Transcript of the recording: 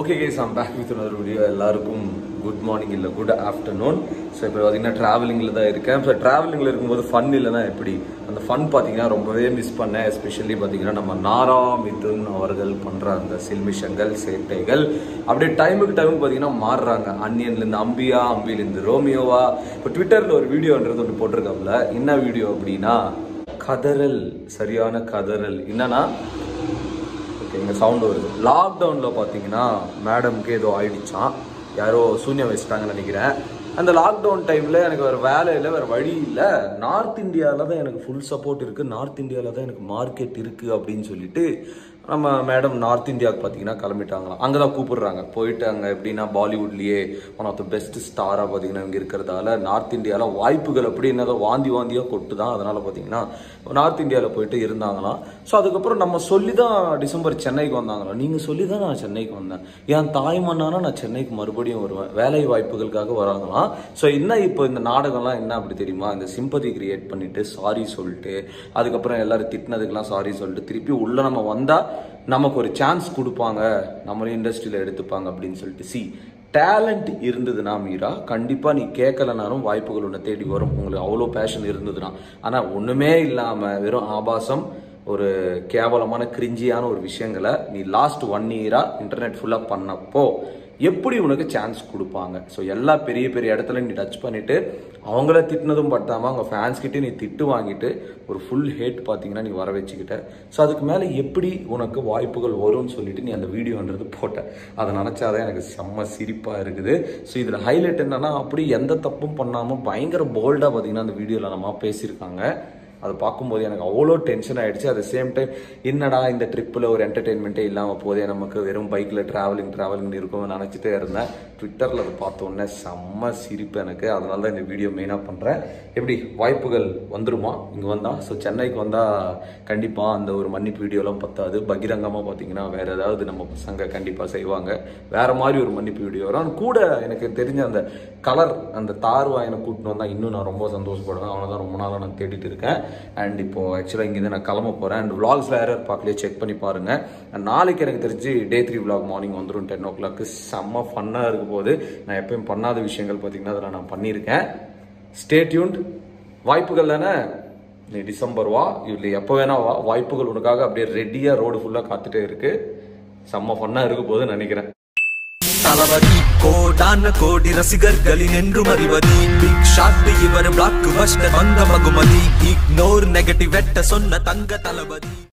okay guys I'm back with another video எல்லாருக்கும் good morning இல்லை good afternoon so இப்போ பார்த்தீங்கன்னா ட்ராவலிங்கில் தான் இருக்கேன் ஸோ ட்ராவலிங்கில் இருக்கும்போது ஃபன் இல்லைன்னா எப்படி அந்த ஃபன் பார்த்தீங்கன்னா ரொம்பவே மிஸ் பண்ணேன் எஸ்பெஷலி பார்த்தீங்கன்னா நம்ம நாரா மிதுன் அவர்கள் பண்ணுற அந்த சில்மிஷங்கள் சேட்டைகள் அப்படியே டைமுக்கு டைமுக்கு பார்த்தீங்கன்னா மாறுறாங்க அன்னியன்லேருந்து அம்பியா அம்பிலேருந்து ரோமியோவா இப்போ ட்விட்டரில் ஒரு வீடியோன்றது ஒன்று போட்டிருக்காப்புல என்ன வீடியோ அப்படின்னா கதறல் சரியான கதறல் என்னன்னா ஓகே இங்கே சவுண்டு வருது லாக்டவுனில் பார்த்தீங்கன்னா மேடம்க்கு ஏதோ ஆயிடுச்சான் யாரோ சூன்யம் வச்சுட்டாங்கன்னு நினைக்கிறேன் அந்த லாக்டவுன் டைமில் எனக்கு வேறு வேலை இல்லை வேறு வழி இல்லை நார்த் இந்தியாவில் தான் எனக்கு ஃபுல் சப்போர்ட் இருக்குது நார்த் இந்தியாவில் தான் எனக்கு மார்க்கெட் இருக்குது அப்படின்னு சொல்லிட்டு நம்ம மேடம் நார்த் இந்தியாவுக்கு பார்த்தீங்கன்னா கிளம்பிட்டாங்களாம் அங்கே தான் கூப்பிடுறாங்க போயிட்டு அங்கே எப்படின்னா பாலிவுட்லேயே ஒன் ஆஃப் த பெஸ்ட் ஸ்டாராக பார்த்தீங்கன்னா இங்கே இருக்கிறதால நார்த் இந்தியாவில் வாய்ப்புகள் அப்படி என்னதோ வாந்தி வாந்தியாக கொட்டு தான் அதனால் பார்த்தீங்கன்னா நார்த் இந்தியாவில் போயிட்டு இருந்தாங்களாம் ஸோ அதுக்கப்புறம் நம்ம சொல்லி தான் டிசம்பர் சென்னைக்கு வந்தாங்களாம் நீங்கள் சொல்லி தான் நான் சென்னைக்கு வந்தேன் என் தாய் மண்ணானா நான் சென்னைக்கு மறுபடியும் வருவேன் வேலை வாய்ப்புகளுக்காக வராங்களாம் ஸோ என்ன இப்போ இந்த நாடகம்லாம் என்ன அப்படி தெரியுமா இந்த சிம்பதி கிரியேட் பண்ணிட்டு சாரி சொல்லிட்டு அதுக்கப்புறம் எல்லாரும் திட்டினதுக்கெல்லாம் சாரி சொல்லிட்டு திருப்பி உள்ள நம்ம வந்தால் நமக்கு ஒரு சான்ஸ் கொடுப்பாங்க நம்மளும் இண்டஸ்ட்ரியில் எடுத்துப்பாங்க அப்படின்னு சொல்லிட்டு சி டேலண்ட் இருந்ததுன்னா மீரா கண்டிப்பாக நீ கேட்கலனாலும் வாய்ப்புகள் உன்னை தேடி வரும் உங்களுக்கு அவ்வளோ பேஷன் இருந்ததுன்னா ஆனால் ஒன்றுமே இல்லாமல் வெறும் ஆபாசம் ஒரு கேவலமான கிரிஞ்சியான ஒரு விஷயங்களை நீ லாஸ்ட் ஒன் இயராக இன்டர்நெட் ஃபுல்லாக பண்ணப்போ எப்படி உனக்கு சான்ஸ் கொடுப்பாங்க ஸோ எல்லா பெரிய பெரிய இடத்துல நீ டச் பண்ணிட்டு அவங்கள திட்டினதும் பட்டாமல் அவங்க ஃபேன்ஸ் கிட்டே நீ திட்டு வாங்கிட்டு ஒரு ஃபுல் ஹேட் பார்த்தீங்கன்னா நீ வர வச்சுக்கிட்ட ஸோ அதுக்கு மேலே எப்படி உனக்கு வாய்ப்புகள் வரும்னு சொல்லிட்டு நீ அந்த வீடியோன்றது போட்ட அதை நினச்சாதான் எனக்கு செம்ம சிரிப்பாக இருக்குது ஸோ இதில் ஹைலைட் என்னன்னா அப்படி எந்த தப்பும் பண்ணாமல் பயங்கர போல்டாக பார்த்தீங்கன்னா அந்த வீடியோவில் நம்ம பேசியிருக்காங்க அதை பார்க்கும்போது எனக்கு அவ்வளோ டென்ஷன் ஆயிடுச்சு அட் சேம் டைம் என்னடா இந்த ட்ரிப்பில் ஒரு என்டர்டெயின்மெண்ட்டே இல்லாமல் போதே நமக்கு வெறும் பைக்கில் ட்ராவலிங் ட்ராவலிங் இருக்கும்னு நினச்சிட்டே இருந்தேன் ட்விட்டரில் அதை பார்த்த உடனே செம்ம சிரிப்பு எனக்கு அதனால தான் இந்த வீடியோ மெயினாக பண்ணுறேன் எப்படி வாய்ப்புகள் வந்துருமா இங்கே வந்தால் ஸோ சென்னைக்கு வந்தால் கண்டிப்பாக அந்த ஒரு மன்னிப்பு வீடியோலாம் பத்தாது பகிரங்கமாக பார்த்தீங்கன்னா வேறு ஏதாவது நம்ம பசங்க கண்டிப்பாக செய்வாங்க வேறு மாதிரி ஒரு மன்னிப்பு வீடியோ வரும் ஆனா கூட எனக்கு தெரிஞ்ச அந்த கலர் அந்த தார்வாயனை கூட்டின்னு வந்தால் இன்னும் நான் ரொம்ப சந்தோஷப்படுவேன் அவனை தான் ரொம்ப நாளாக நான் தேடிட்டு இருக்கேன் அண்ட் இப்போ ஆக்சுவலாக இங்கேருந்து நான் கிளம்ப போகிறேன் அண்ட் vlogsல யாரும் பார்க்கலையே செக் பண்ணி பாருங்கள் And நாளைக்கு எனக்கு தெரிஞ்சு டே த்ரீ vlog மார்னிங் வந்துடும் டென் ஓ கிளாக்கு செம்ம ஃபன்னாக இருக்க போது நான் எப்பயும் பண்ணாத விஷயங்கள் பார்த்தீங்கன்னா அதில் நான் பண்ணியிருக்கேன் ஸ்டே டியூன்ட் வாய்ப்புகள் தானே நீ டிசம்பர் வா இல்லை எப்போ வேணா வா வாய்ப்புகள் உனக்காக அப்படியே ரெடியாக ரோடு ஃபுல்லாக காத்துட்டே இருக்கு செம்ம ஃபன்னாக இருக்க போகுதுன்னு நினைக்கிறேன் தளபதி கோடான கோடி ரசிகர்களின் என்றும் அறிவது பிக் ஷாட் இவர் பிளாக் பஸ்டர் வந்த மகுமதி இக்னோர் நெகட்டிவ் வெட்ட சொன்ன தங்க தளபதி